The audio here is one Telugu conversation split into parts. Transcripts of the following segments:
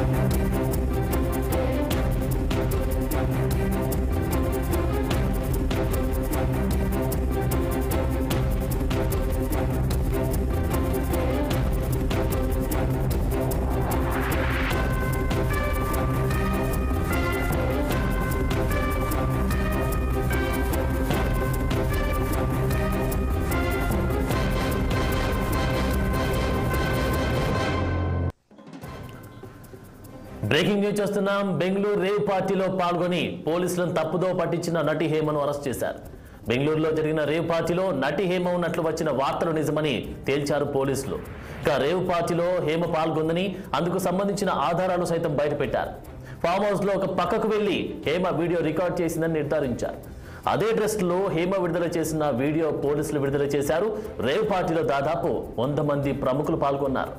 బ్రేకింగ్ న్యూస్ చూస్తున్నాం బెంగళూరు రేవ్ పార్టీలో పాల్గొని పోలీసులను తప్పుదో పట్టించిన నటి హేమను అరెస్ట్ చేశారు బెంగళూరులో జరిగిన రేవ్ పార్టీలో నటి హేమ ఉన్నట్లు వచ్చిన వార్తలు నిజమని తేల్చారు పోలీసులు ఇక రేవ్ పార్టీలో హేమ పాల్గొందని అందుకు సంబంధించిన ఆధారాలు సైతం బయటపెట్టారు ఫామ్ హౌస్ లో ఒక పక్కకు వెళ్లి హేమ వీడియో రికార్డ్ చేసిందని నిర్ధారించారు అదే డ్రెస్లో హేమ విడుదల చేసిన వీడియో పోలీసులు విడుదల చేశారు రేవ్ పార్టీలో దాదాపు వంద మంది ప్రముఖులు పాల్గొన్నారు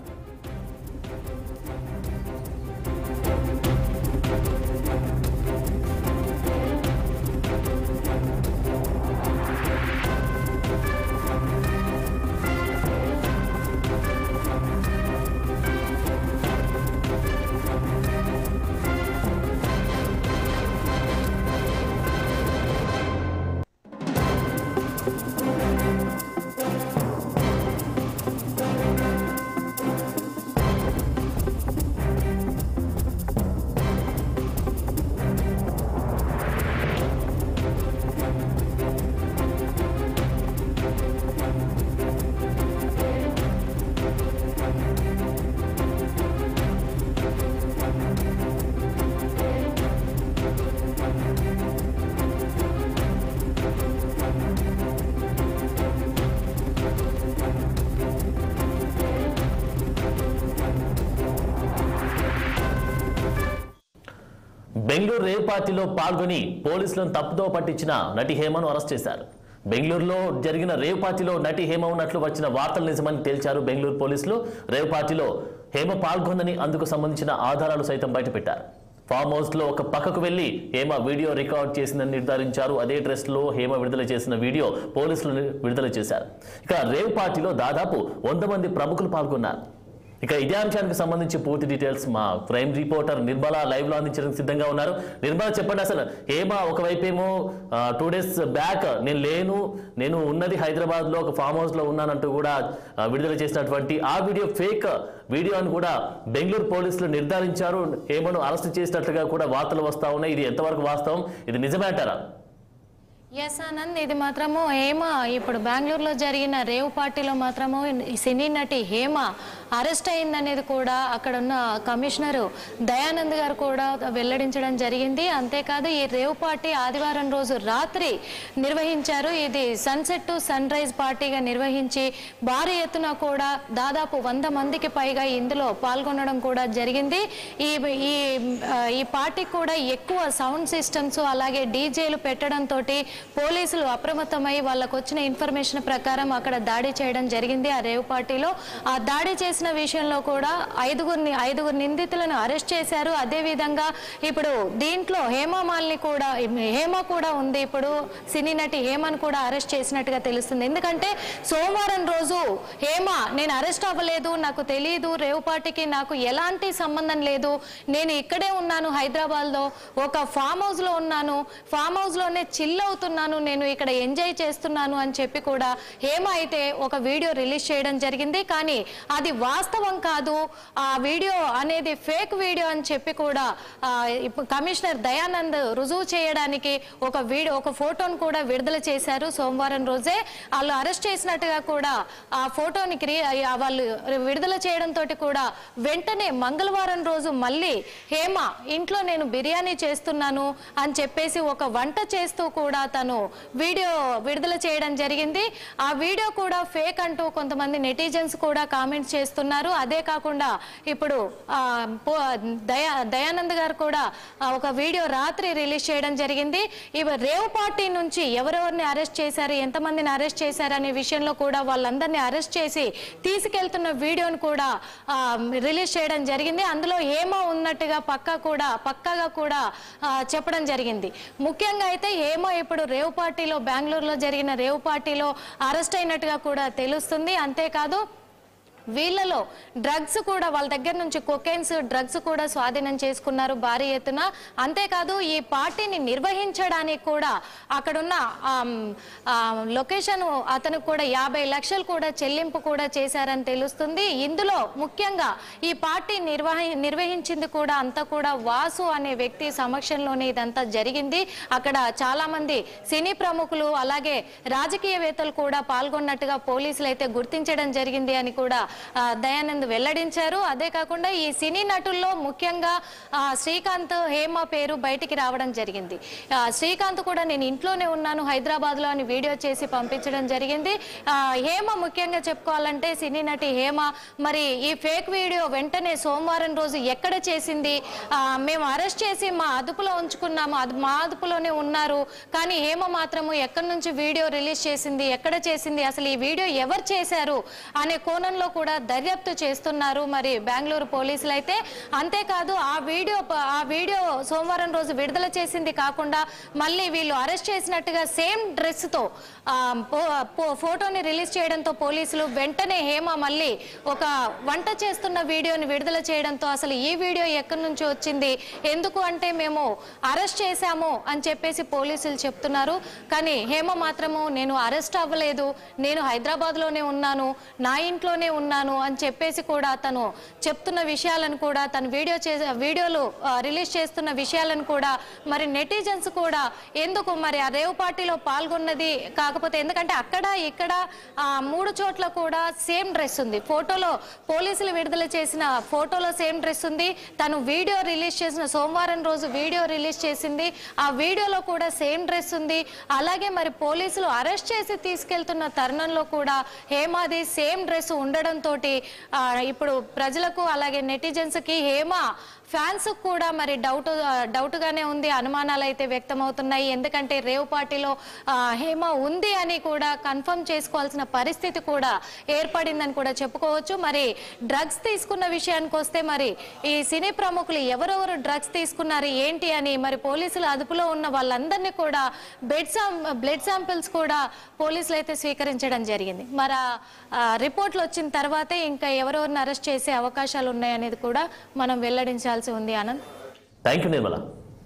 బెంగళూరు రేవ్ పార్టీలో పాల్గొని పోలీసులను తప్పుదో పట్టించిన నటి హేమను అరెస్ట్ చేశారు బెంగళూరులో జరిగిన రేవ్ పార్టీలో నటి హేమ ఉన్నట్లు వచ్చిన వార్తలు నిజమని తేల్చారు బెంగళూరు పోలీసులు రేవ్ పార్టీలో హేమ పాల్గొందని అందుకు సంబంధించిన ఆధారాలు సైతం బయటపెట్టారు ఫామ్ హౌస్ లో ఒక పక్కకు వెళ్లి హేమ వీడియో రికార్డ్ చేసిందని నిర్ధారించారు అదే డ్రెస్ లో హేమ విడుదల చేసిన వీడియో పోలీసులు విడుదల చేశారు ఇక రేవ్ పార్టీలో దాదాపు వంద మంది ప్రముఖులు పాల్గొన్నారు ఇక ఇదే అంశానికి సంబంధించి పూర్తి డీటెయిల్స్ మా క్రైమ్ రిపోర్టర్ నిర్మల లైవ్ లో అందించడానికి సిద్ధంగా ఉన్నారు నిర్మల చెప్పండి అసలు హేమ ఒకవైపేమో టూ డేస్ బ్యాక్ నేను లేను నేను ఉన్నది హైదరాబాద్ లో ఒక ఫామ్ హౌస్ లో ఉన్నానంటూ కూడా ఆ, విడుదల చేసినటువంటి ఆ వీడియో ఫేక్ వీడియో అని కూడా బెంగళూరు పోలీసులు నిర్ధారించారు హేమను అరెస్ట్ చేసినట్లుగా కూడా వార్తలు వస్తా ఉన్నాయి ఇది ఎంతవరకు వాస్తవం ఇది నిజమే అంటారా ఎస్ ఆనంద్ ఇది మాత్రము హేమ ఇప్పుడు బెంగళూరులో జరిగిన రేవ్ పార్టీలో మాత్రము ఈ సినీ నటి హేమ అరెస్ట్ అయిందనేది కూడా అక్కడ ఉన్న కమిషనరు దయానంద్ గారు కూడా వెల్లడించడం జరిగింది అంతేకాదు ఈ రేవ్ పార్టీ ఆదివారం రోజు రాత్రి నిర్వహించారు ఇది సన్సెట్ టు సన్ రైజ్ పార్టీగా నిర్వహించి భారీ ఎత్తున కూడా దాదాపు వంద మందికి పైగా ఇందులో పాల్గొనడం కూడా జరిగింది ఈ ఈ ఆ, ఈ పార్టీకి కూడా ఎక్కువ సౌండ్ సిస్టమ్స్ అలాగే డీజేలు పెట్టడంతో పోలీసులు అప్రమత్తమై వాళ్ళకు వచ్చిన ఇన్ఫర్మేషన్ ప్రకారం అక్కడ దాడి చేయడం జరిగింది ఆ రేవ్ పార్టీలో ఆ దాడి చేసిన విషయంలో కూడా ఐదుగురిని ఐదుగురు నిందితులను అరెస్ట్ చేశారు అదేవిధంగా ఇప్పుడు దీంట్లో హేమమాలిని కూడా హేమ కూడా ఉంది ఇప్పుడు సినీ నటి హేమను కూడా అరెస్ట్ చేసినట్టుగా తెలుస్తుంది ఎందుకంటే సోమవారం రోజు హేమ నేను అరెస్ట్ అవ్వలేదు నాకు తెలియదు రేవ్ పార్టీకి నాకు ఎలాంటి సంబంధం లేదు నేను ఇక్కడే ఉన్నాను హైదరాబాద్లో ఒక ఫామ్ హౌస్లో ఉన్నాను ఫామ్ హౌస్లోనే చిల్ అవుతున్నాను నేను ఇక్కడ ఎంజాయ్ చేస్తున్నాను అని చెప్పి కూడా హేమ అయితే ఒక వీడియో రిలీజ్ చేయడం జరిగింది కానీ అది వాస్తవం కాదు ఆ వీడియో అనేది ఫేక్ వీడియో అని చెప్పి కూడా ఆ, ఇప్పుడు కమిషనర్ దయానంద్ రుజువు చేయడానికి ఒక వీడియో ఒక ఫోటోను కూడా విడుదల చేశారు సోమవారం రోజే వాళ్ళు అరెస్ట్ చేసినట్టుగా కూడా ఆ ఫోటోని క్రి ఆ వాళ్ళు విడుదల చేయడంతో కూడా వెంటనే మంగళవారం రోజు మళ్ళీ హేమ ఇంట్లో నేను బిర్యానీ చేస్తున్నాను అని చెప్పేసి ఒక వంట చేస్తూ కూడా తను వీడియో విడుదల చేయడం జరిగింది ఆ వీడియో కూడా ఫేక్ అంటూ కొంతమంది నెటిజన్స్ కూడా కామెంట్స్ చేస్తున్నారు అదే కాకుండా ఇప్పుడు ఆ, పో- దయా దయానంద్ గారు కూడా ఆ, ఒక వీడియో రాత్రి రిలీజ్ చేయడం జరిగింది ఇవ రేవ్ పార్టీ నుంచి ఎవరెవరిని అరెస్ట్ చేశారు ఎంతమందిని అరెస్ట్ చేశారు అనే విషయంలో కూడా వాళ్ళందరినీ అరెస్ట్ చేసి తీసుకెళ్తున్న వీడియోను కూడా ఆ, రిలీజ్ చేయడం జరిగింది అందులో హేమ ఉన్నట్టుగా పక్కా కూడా పక్కాగా కూడా ఆ, చెప్పడం జరిగింది ముఖ్యంగా అయితే హేమ ఇప్పుడు రేవ్ పార్టీలో బెంగళూరులో జరిగిన రేవ్ పార్టీలో అరెస్ట్ అయినట్టుగా కూడా తెలుస్తుంది అంతేకాదు వీళ్ళలో డ్రగ్స్ కూడా వాళ్ళ దగ్గర నుంచి కొకైన్స్ డ్రగ్స్ కూడా స్వాధీనం చేసుకున్నారు భారీ ఎత్తున అంతేకాదు ఈ పార్టీని నిర్వహించడానికి కూడా అక్కడున్న ఆమ్, ఆ, లొకేషన్ అతనికి కూడా యాభై లక్షలు కూడా చెల్లింపు కూడా చేశారని తెలుస్తుంది ఇందులో ముఖ్యంగా ఈ పార్టీ నిర్వహి నిర్వహించింది కూడా అంతా కూడా వాసు అనే వ్యక్తి సమక్షంలోనే ఇదంతా జరిగింది అక్కడ చాలా మంది సినీ ప్రముఖులు అలాగే రాజకీయవేత్తలు కూడా పాల్గొన్నట్టుగా పోలీసులు అయితే గుర్తించడం జరిగింది అని కూడా ఆ, దయానంద్ వెల్లడించారు అదే కాకుండా ఈ సినీ నటుల్లో ముఖ్యంగా ఆ, శ్రీకాంత్ హేమ పేరు బయటికి రావడం జరిగింది ఆ, శ్రీకాంత్ కూడా నేను ఇంట్లోనే ఉన్నాను హైదరాబాద్ లో అని వీడియో చేసి పంపించడం జరిగింది ఆ, హేమ ముఖ్యంగా చెప్పుకోవాలంటే సినీ నటి హేమ మరి ఈ ఫేక్ వీడియో వెంటనే సోమవారం రోజు ఎక్కడ చేసింది ఆ, మేము అరెస్ట్ చేసి మా అదుపులో ఉంచుకున్నాము అది మా అదుపులోనే ఉన్నారు కానీ హేమ మాత్రము ఎక్కడి నుంచి వీడియో రిలీజ్ చేసింది ఎక్కడ చేసింది అసలు ఈ వీడియో ఎవరు చేశారు అనే కోణంలో కూడా దర్యాప్తు చేస్తున్నారు మరి బెంగళూరు పోలీసులు అయితే అంతేకాదు ఆ వీడియో ఆ వీడియో సోమవారం రోజు విడుదల చేసింది కాకుండా మళ్ళీ వీళ్ళు అరెస్ట్ చేసినట్టుగా సేమ్ డ్రెస్ తో ఆ, పో- పో- ఫోటోని రిలీజ్ చేయడంతో పోలీసులు వెంటనే హేమ మళ్ళీ ఒక వంట చేస్తున్న వీడియోని విడుదల చేయడంతో అసలు ఈ వీడియో ఎక్కడి నుంచి వచ్చింది ఎందుకు అంటే మేము అరెస్ట్ చేశాము అని చెప్పేసి పోలీసులు చెప్తున్నారు కానీ హేమ మాత్రము నేను అరెస్ట్ అవ్వలేదు నేను హైదరాబాద్ లోనే ఉన్నాను నా ఇంట్లోనే ఉన్నాను అని చెప్పేసి కూడా తను చెప్తున్న విషయాలను కూడా తను వీడియో చే వీడియోలు ఆ, రిలీజ్ చేస్తున్న విషయాలను కూడా మరి నెటిజన్స్ కూడా ఎందుకు మరి ఆ రేవ్ పార్టీలో పాల్గొన్నది కాకపోతే ఎందుకంటే అక్కడ ఇక్కడ ఆ, మూడు చోట్ల కూడా సేమ్ డ్రెస్ ఉంది ఫోటోలో పోలీసులు విడుదల చేసిన ఫోటోలో సేమ్ డ్రెస్ ఉంది తను వీడియో రిలీజ్ చేసిన సోమవారం రోజు వీడియో రిలీజ్ చేసింది ఆ వీడియోలో కూడా సేమ్ డ్రెస్ ఉంది అలాగే మరి పోలీసులు అరెస్ట్ చేసి తీసుకెళ్తున్న తరుణంలో కూడా హేమాది సేమ్ డ్రెస్ ఉండడంతో ఇప్పుడు ప్రజలకు అలాగే నెటిజన్స్ కి హేమ ఫ్యాన్స్ కూడా మరి డౌట్ డౌట్ గానే ఉంది అనుమానాలు అయితే వ్యక్తమవుతున్నాయి ఎందుకంటే రేవ్ పార్టీలో ఆ, హేమ ఉంది అని కూడా కన్ఫర్మ్ చేసుకోవాల్సిన పరిస్థితి కూడా ఏర్పడిందని కూడా చెప్పుకోవచ్చు మరి డ్రగ్స్ తీసుకున్న విషయానికి వస్తే మరి ఈ సినీ ప్రముఖులు ఎవరెవరు డ్రగ్స్ తీసుకున్నారు ఏంటి అని మరి పోలీసులు అదుపులో ఉన్న వాళ్ళందరినీ కూడా బెడ్ సాం బ్లడ్ శాంపిల్స్ కూడా పోలీసులు అయితే స్వీకరించడం జరిగింది మరి ఆ, ఆ, రిపోర్ట్లు వచ్చిన తర్వాతే ఇంకా ఎవరెవరిని అరెస్ట్ చేసే అవకాశాలు ఉన్నాయనేది కూడా మనం వెల్లడించాల్సి ఉంది ఆనంద్ థ్యాంక్ యూ నిర్మల